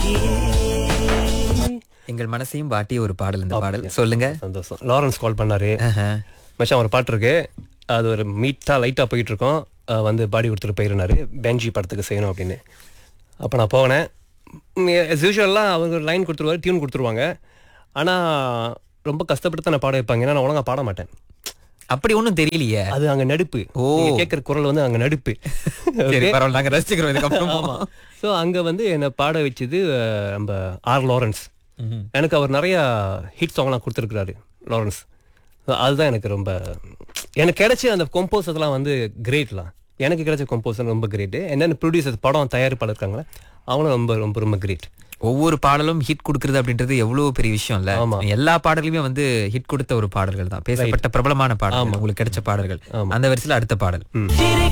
எங்கள் மனசையும் வாட்டிய ஒரு பாடல் இந்த பாடல் சொல்லுங்க சந்தோஷம் லாரன்ஸ் கால் பண்ணாரு ஆஹா. மச்சான் ஒரு பாட்டு இருக்கு அது ஒரு மீட்டா லைட்டா போயிட்டு இருக்கோம் அஹ் வந்து பாடி கொடுத்துட்டு போயிருந்தாரு பெஞ்சி படத்துக்கு செய்யணும் அப்படின்னு அப்போ நான் போனேன் as யூஷுவலாக அவங்க லைன் கொடுத்துருவாரு டியூன் கொடுத்துருவாங்க ஆனால் ரொம்ப கஷ்டப்பட்டு தான் நான் பாட வைப்பாங்க ஏன்னா நான் ஒழுங்கா பாட மாட்டேன் அப்படி ஒண்ணும் தெரியலையே அது அங்க நடுப்பு ஓ. நீங்க கேட்குற குரல் வந்து அங்க நடுப்பு சரி பரவாயில்ல நாங்க ரசிச்சுக்கிறோம் இதுக்கப்புறம் ஆமா ஸோ அங்க வந்து என்னை பாட வச்சது அஹ், நம்ம ஆர் லாரன்ஸ் எனக்கு அவர் நிறைய ஹிட் சாங்லாம் கொடுத்துருக்குறாரு லாரன்ஸ் So அதுதான் எனக்கு ரொம்ப எனக்கு கிடைச்ச அந்த கம்போஸ் அதெல்லாம் வந்து கிரேட்லாம் எனக்கு கிடைச்ச கம்போசர் ரொம்ப கிரேட்டு என்னென்ன ப்ரொடியூசர் படம் தயாரிப்பாளர் இருக்காங்களே அவங்களும் ரொம்ப ரொம்ப ரொம்ப கிரேட் ஒவ்வொரு பாடலும் ஹிட் கொடுக்கறது அப்படின்றது எவ்வளவு பெரிய விஷயம் இல்ல ஆமா. எல்லா பாடலுமே வந்து ஹிட் கொடுத்த ஒரு பாடல்கள் தான் பேசப்பட்ட பிரபலமான பாடல்கள் உங்களுக்கு கிடைச்ச பாடல்கள் அந்த வரிசையில அடுத்த பாடல் ம்